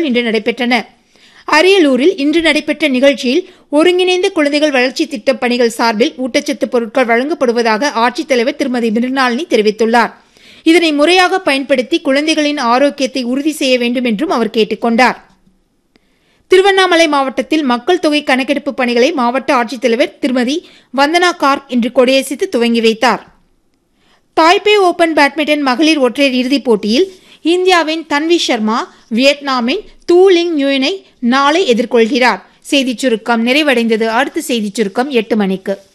இன்று நடைபெற்றன அரியலூரில் இன்று நடைபெற்ற நிகழ்ச்சியில் ஒருங்கிணைந்த குழந்தைகள் வளர்ச்சி திட்டப் பணிகள் சார்பில் ஊட்டச்சத்து பொருட்கள் வழங்கப்படுவதாக ஆட்சித்தலைவர் திருமதி மிருணாளினி தெரிவித்துள்ளார் இதனை முறையாக பயன்படுத்தி குழந்தைகளின் ஆரோக்கியத்தை உறுதி செய்ய வேண்டும் என்றும் அவர் கேட்டுக் கொண்டார் திருவண்ணாமலை மாவட்டத்தில் மக்கள் தொகை கணக்கெடுப்பு பணிகளை மாவட்ட ஆட்சித்தலைவர் திருமதி வந்தனா கார்க் இன்று கொடியசைத்து துவங்கி வைத்தார் தாய்பே ஓபன் பேட்மிண்டன் மகளிர் ஒற்றையர் இறுதிப் போட்டியில் இந்தியாவின் தன்வி சர்மா வியட்நாமின் தூலிங் நியூனை நாளை எதிர்கொள்கிறார் செய்திச் சுருக்கம் நிறைவடைந்தது அடுத்த செய்திச் சுருக்கம் எட்டு மணிக்கு